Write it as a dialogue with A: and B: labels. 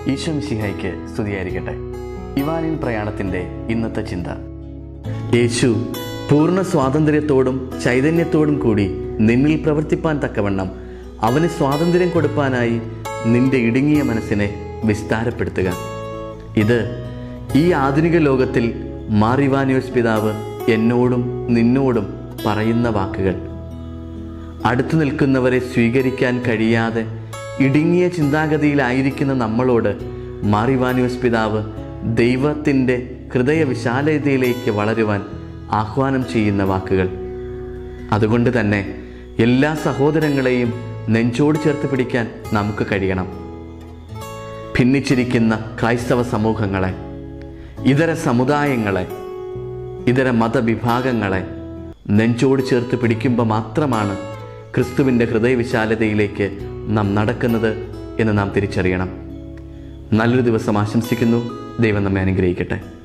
A: ഈശോ മിശിഹായ്ക്ക് സ്തുതിയായിരിക്കട്ടെ ഇവാനിൻ പ്രയാണത്തിൻ്റെ ഇന്നത്തെ ചിന്ത യേശു പൂർണ്ണ സ്വാതന്ത്ര്യത്തോടും ചൈതന്യത്തോടും കൂടി നിന്നിൽ പ്രവർത്തിപ്പാൻ തക്കവണ്ണം അവന് സ്വാതന്ത്ര്യം കൊടുപ്പാനായി നിന്റെ ഇടുങ്ങിയ മനസ്സിനെ വിസ്താരപ്പെടുത്തുക ഇത് ഈ ആധുനിക ലോകത്തിൽ മാറിവാനിയോസ് പിതാവ് എന്നോടും നിന്നോടും പറയുന്ന വാക്കുകൾ അടുത്തു നിൽക്കുന്നവരെ സ്വീകരിക്കാൻ കഴിയാതെ ഇടുങ്ങിയ ചിന്താഗതിയിലായിരിക്കുന്ന നമ്മളോട് മാറിവാനിയോസ് പിതാവ് ദൈവത്തിൻ്റെ ഹൃദയ വിശാലതയിലേക്ക് വളരുവാൻ ആഹ്വാനം ചെയ്യുന്ന വാക്കുകൾ അതുകൊണ്ട് തന്നെ എല്ലാ സഹോദരങ്ങളെയും നെഞ്ചോട് ചേർത്ത് പിടിക്കാൻ നമുക്ക് കഴിയണം ഭിന്നിച്ചിരിക്കുന്ന ക്രൈസ്തവ സമൂഹങ്ങളെ ഇതര സമുദായങ്ങളെ ഇതര മതവിഭാഗങ്ങളെ നെഞ്ചോട് ചേർത്ത് പിടിക്കുമ്പോൾ മാത്രമാണ് ക്രിസ്തുവിൻ്റെ ഹൃദയവിശാലതയിലേക്ക് നാം നടക്കുന്നത് എന്ന് നാം തിരിച്ചറിയണം നല്ലൊരു ദിവസം ആശംസിക്കുന്നു ദൈവം നമ്മെ അനുഗ്രഹിക്കട്ടെ